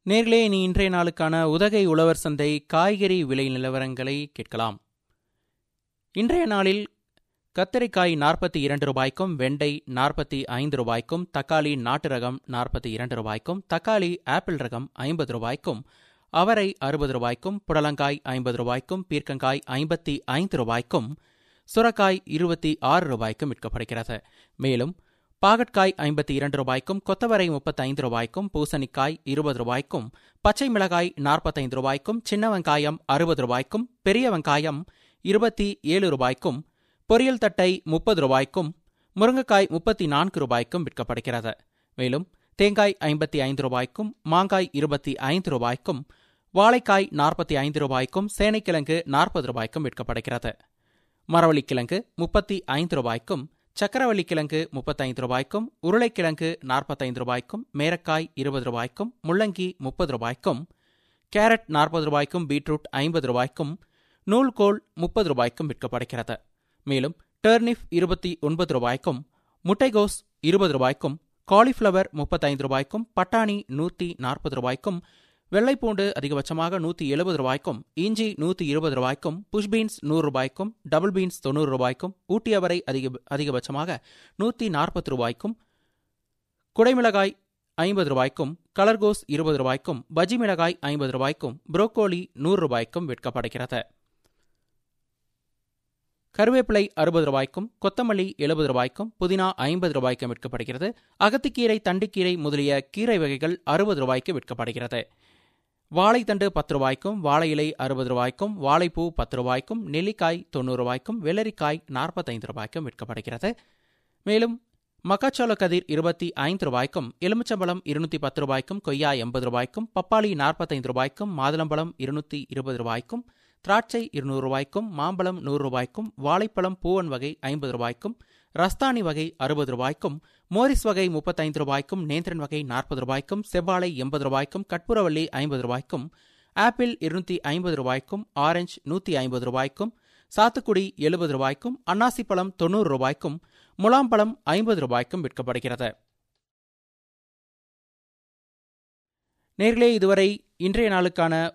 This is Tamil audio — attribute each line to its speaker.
Speaker 1: நேர்களே இனி இன்றைய நாளுக்கான உதகை உழவர் சந்தை காய்கறி விலை நிலவரங்களை கேட்கலாம் இன்றைய நாளில் கத்தரிக்காய் நாற்பத்தி இரண்டு ரூபாய்க்கும் வெண்டை நாற்பத்தி ஐந்து ரூபாய்க்கும் தக்காளி நாட்டு ரகம் நாற்பத்தி இரண்டு ரூபாய்க்கும் தக்காளி ஆப்பிள் ரகம் ஐம்பது ரூபாய்க்கும் அவரை அறுபது ரூபாய்க்கும் புடலங்காய் ஐம்பது ரூபாய்க்கும் பீர்க்கங்காய் ஐம்பத்தி ஐந்து ரூபாய்க்கும் சுரக்காய் இருபத்தி ஆறு ரூபாய்க்கும் விற்கப்படுகிறது மேலும் பாகற்காய் ஐம்பத்தி இரண்டு ரூபாய்க்கும் கொத்தவரை முப்பத்தைந்து ரூபாய்க்கும் பூசணிக்காய் இருபது ரூபாய்க்கும் பச்சை மிளகாய் நாற்பத்தைந்து ரூபாய்க்கும் சின்ன வெங்காயம் அறுபது ரூபாய்க்கும் பெரிய வெங்காயம் இருபத்தி ஏழு ரூபாய்க்கும் பொரியல் தட்டை முப்பது ரூபாய்க்கும் முருங்கைக்காய் முப்பத்தி நான்கு ரூபாய்க்கும் விற்கப்படுகிறது மேலும் தேங்காய் ஐம்பத்தி ஐந்து ரூபாய்க்கும் மாங்காய் இருபத்தி ஐந்து ரூபாய்க்கும் வாழைக்காய் நாற்பத்தி ஐந்து ரூபாய்க்கும் சேனைக்கிழங்கு நாற்பது ரூபாய்க்கும் விற்கப்படுகிறது மரவள்ளிக்கிழங்கு முப்பத்தி ஐந்து ரூபாய்க்கும் சக்கரவள்ளிக்கிழங்கு முப்பத்தைந்து ரூபாய்க்கும் உருளைக்கிழங்கு நாற்பத்தைந்து ரூபாய்க்கும் மேரக்காய் இருபது ரூபாய்க்கும் முள்ளங்கி முப்பது ரூபாய்க்கும் கேரட் நாற்பது ரூபாய்க்கும் பீட்ரூட் ஐம்பது ரூபாய்க்கும் நூல்கோல் முப்பது ரூபாய்க்கும் விற்கப்படுகிறது மேலும் டர்னிப் இருபத்தி ஒன்பது ரூபாய்க்கும் முட்டைகோஸ் இருபது ரூபாய்க்கும் காலிஃப்ளவர் முப்பத்தைந்து ரூபாய்க்கும் பட்டாணி நூற்றி நாற்பது ரூபாய்க்கும் வெள்ளைப்பூண்டு அதிகபட்சமாக நூற்றி எழுபது ரூபாய்க்கும் இஞ்சி நூற்றி இருபது ரூபாய்க்கும் புஷ் பீன்ஸ் நூறு ரூபாய்க்கும் டபுள் பீன்ஸ் தொண்ணூறு ரூபாய்க்கும் ஊட்டி அவரை அதிக அதிகபட்சமாக நூற்றி நாற்பது ரூபாய்க்கும் குடைமிளகாய் ஐம்பது ரூபாய்க்கும் கலர்கோஸ் இருபது ரூபாய்க்கும் பஜ்ஜி மிளகாய் ஐம்பது ரூபாய்க்கும் புரோக்கோலி நூறு ரூபாய்க்கும் விற்கப்படுகிறது கருவேப்பிலை அறுபது ரூபாய்க்கும் கொத்தமல்லி எழுபது ரூபாய்க்கும் புதினா ஐம்பது ரூபாய்க்கும் விற்கப்படுகிறது அகத்திக்கீரை தண்டுக்கீரை முதலிய கீரை வகைகள் அறுபது ரூபாய்க்கு விற்கப்படுகிறது வாழைத்தண்டு பத்து ரூபாய்க்கும் வாழை இலை அறுபது ரூபாய்க்கும் வாழைப்பூ பத்து ரூபாய்க்கும் நெல்லிக்காய் தொண்ணூறு ரூபாய்க்கும் வெள்ளரிக்காய் நாற்பத்தைந்து ரூபாய்க்கும் விற்கப்படுகிறது மேலும் மக்காச்சோள கதிர் இருபத்தி ஐந்து ரூபாய்க்கும் எலுமிச்சம்பழம் இருநூத்தி பத்து ரூபாய்க்கும் கொய்யா எண்பது ரூபாய்க்கும் பப்பாளி நாற்பத்தைந்து ரூபாய்க்கும் மாதுளம்பழம் இருநூத்தி இருபது ரூபாய்க்கும் திராட்சை இருநூறு ரூபாய்க்கும் மாம்பழம் நூறு ரூபாய்க்கும் வாழைப்பழம் பூவன் வகை ஐம்பது ரூபாய்க்கும் ரஸ்தானி வகை அறுபது ரூபாய்க்கும் மோரிஸ் வகை முப்பத்தைந்து ரூபாய்க்கும் நேந்திரன் வகை நாற்பது ரூபாய்க்கும் செவ்வாழை எண்பது ரூபாய்க்கும் கற்பூரவள்ளி ஐம்பது ரூபாய்க்கும் ஆப்பிள் இருநூத்தி ஐம்பது ரூபாய்க்கும் ஆரஞ்சு நூற்றி ஐம்பது ரூபாய்க்கும் சாத்துக்குடி எழுபது ரூபாய்க்கும் அன்னாசிப்பழம் தொண்ணூறு ரூபாய்க்கும் முலாம்பழம் ஐம்பது ரூபாய்க்கும் விற்கப்படுகிறது நேர்களே இதுவரை இன்றைய நாளுக்கான